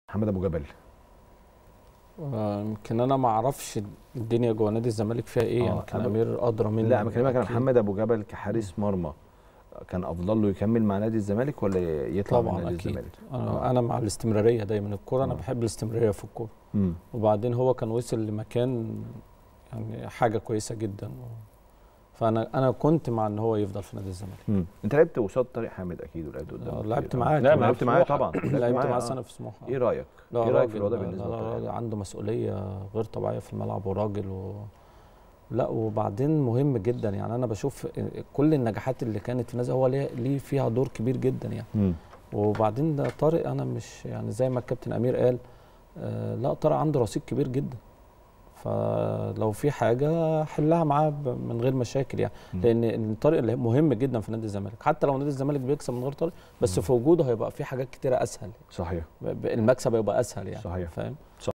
محمد ابو جبل آه، يمكن انا ما اعرفش الدنيا جوه نادي الزمالك فيها ايه آه، يمكن أنا- امير ادرى مني لا بكلمك عن أكيد. محمد ابو جبل كحارس مرمى كان افضل له يكمل مع نادي الزمالك ولا يطلع من طبعا نادي اكيد الزمالك انا انا مع الاستمراريه دايما الكوره انا آه. بحب الاستمراريه في الكوره امم وبعدين هو كان وصل لمكان يعني حاجه كويسه جدا فانا انا كنت مع ان هو يفضل في نادي الزمالك امم انت لعبت قصاد طارق حامد اكيد ولعبت قدام آه، لعبت معاه لا كمان. لعبت معاه سموحة. طبعا لعبت معاه آه. سنه في سموحه ايه رايك لا ايه رايك في راجل- الوضع لا- بالنسبه لا- لطارق لا عنده مسؤوليه غير طبيعيه في الملعب وراجل و... لا وبعدين مهم جدا يعني انا بشوف كل النجاحات اللي كانت في النادي هو ليه ليه فيها دور كبير جدا يعني امم وبعدين ده طارق انا مش يعني زي ما الكابتن امير قال آه لا طارق عنده رصيد كبير جدا فلو في حاجه حلها معاه ب- من غير مشاكل يعني مم. لان طارق اللي مهم جدا في نادي الزمالك حتى لو نادي الزمالك بيكسب من غير طارق بس مم. في وجوده هيبقى في حاجات كتيره اسهل صحيح ب- ب- المكسب هيبقى اسهل يعني صحيح. فاهم